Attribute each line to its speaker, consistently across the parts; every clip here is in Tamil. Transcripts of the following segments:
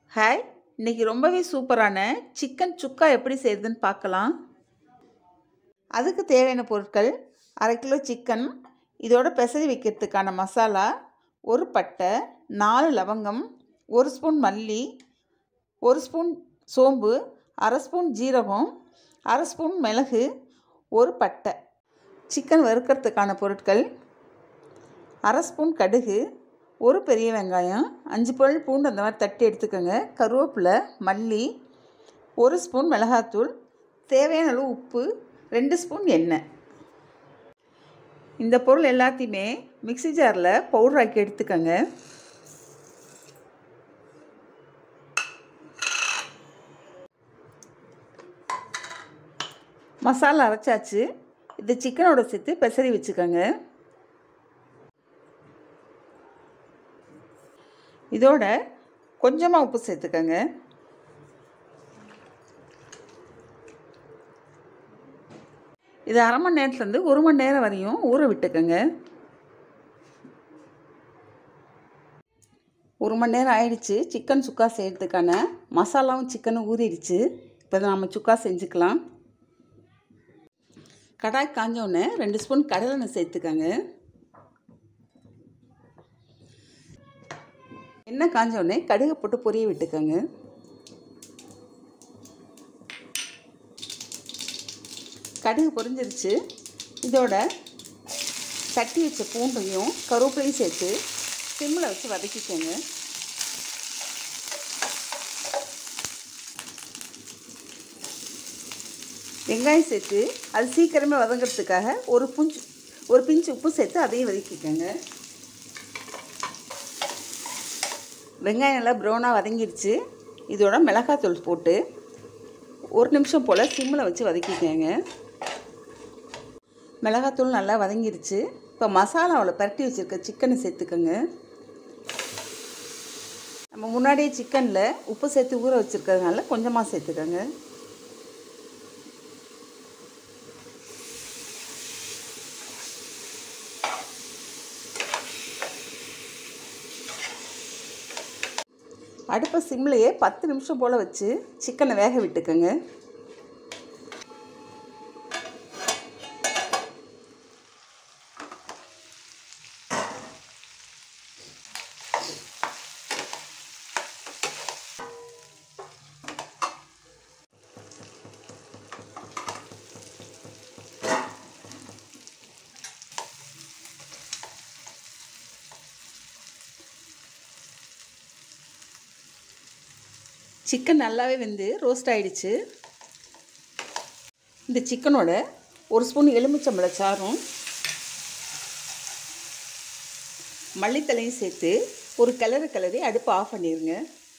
Speaker 1: ஹாய் இன்னைக்கு ரொம்பவே சூப்பரான சிக்கன் சுக்கா எப்படி செய்யுதுன்னு பார்க்கலாம் அதுக்கு தேவையான பொருட்கள் அரை கிலோ சிக்கன் இதோட பெசரி வைக்கிறதுக்கான மசாலா ஒரு பட்டை நாலு லவங்கம் ஒரு ஸ்பூன் மல்லி ஒரு ஸ்பூன் சோம்பு அரை ஸ்பூன் ஜீரகம் அரை ஸ்பூன் மிளகு ஒரு பட்டை சிக்கன் வறுக்கிறதுக்கான பொருட்கள் அரை ஸ்பூன் கடுகு ஒரு பெரிய வெங்காயம் அஞ்சு பல் பூண்டு அந்த மாதிரி தட்டி எடுத்துக்கோங்க கருவேப்பிலை மல்லி ஒரு ஸ்பூன் மிளகாத்தூள் தேவையான அளவு உப்பு ரெண்டு ஸ்பூன் எண்ணெய் இந்த பொருள் எல்லாத்தையுமே மிக்ஸி ஜாரில் பவுடர் ஆக்கி எடுத்துக்கோங்க மசாலா அரைச்சாச்சு இது சிக்கனோட சேர்த்து பெசரி வச்சுக்கோங்க இதோட கொஞ்சமாக உப்பு சேர்த்துக்கோங்க இது அரை மணி நேரத்துலேருந்து ஒரு மணி நேரம் வரையும் ஊற விட்டுக்கோங்க ஒரு மணி நேரம் ஆயிடுச்சு சிக்கன் சுக்கா செய்கிறதுக்கான மசாலாவும் சிக்கனும் ஊறிடுச்சு இப்போ நம்ம சுக்கா செஞ்சுக்கலாம் கடாய் காஞ்சோடனே ரெண்டு ஸ்பூன் கடலெண்ணெய் சேர்த்துக்கோங்க எண்ணெய் காஞ்சோடனே கடுகு போட்டு பொரிய விட்டுக்கோங்க கடுகு பொரிஞ்சிருச்சு இதோட தட்டி வச்ச பூண்டையும் கருவேப்பிலையும் சேர்த்து சிம்மில் வச்சு வதக்கிக்கோங்க வெங்காயம் சேர்த்து அது சீக்கிரமே வதங்கிறதுக்காக ஒரு புஞ்சு ஒரு பிஞ்சு உப்பு சேர்த்து அதையும் வதக்கிக்கோங்க வெங்காயம் நல்லா ப்ரௌனாக வதங்கிடுச்சு இதோட மிளகாத்தூள் போட்டு ஒரு நிமிஷம் போல் சிம்மில் வச்சு வதக்கிக்கோங்க மிளகாத்தூள் நல்லா வதங்கிடுச்சு இப்போ மசாலாவில் பரட்டி வச்சுருக்க சிக்கனை சேர்த்துக்கோங்க நம்ம முன்னாடியே சிக்கனில் உப்பு சேர்த்து ஊற வச்சுருக்கிறதுனால கொஞ்சமாக சேர்த்துக்கோங்க அடுப்பை சிம்லையே பத்து நிமிஷம் போல் வச்சு சிக்கனை வேக விட்டுக்கோங்க சிக்கன் நல்லாவே வந்து ரோஸ்ட் ஆகிடுச்சு இந்த சிக்கனோட ஒரு ஸ்பூன் எலுமிச்சம்பழ சாரும் மல்லித்தலையும் சேர்த்து ஒரு கிளறு கிளறி அடுப்பை ஆஃப் பண்ணிடுங்க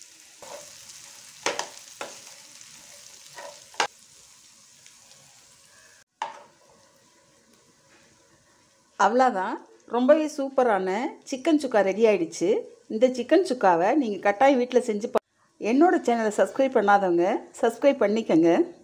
Speaker 1: அவ்வளோதான் ரொம்பவே சூப்பரான சிக்கன் சுக்கா ரெடி ஆகிடுச்சு இந்த சிக்கன் சுக்காவை நீங்கள் கட்டாயம் வீட்டில் செஞ்சு என்னோடய சேனலை சப்ஸ்கிரைப் பண்ணாதவங்க சப்ஸ்கிரைப் பண்ணிக்கோங்க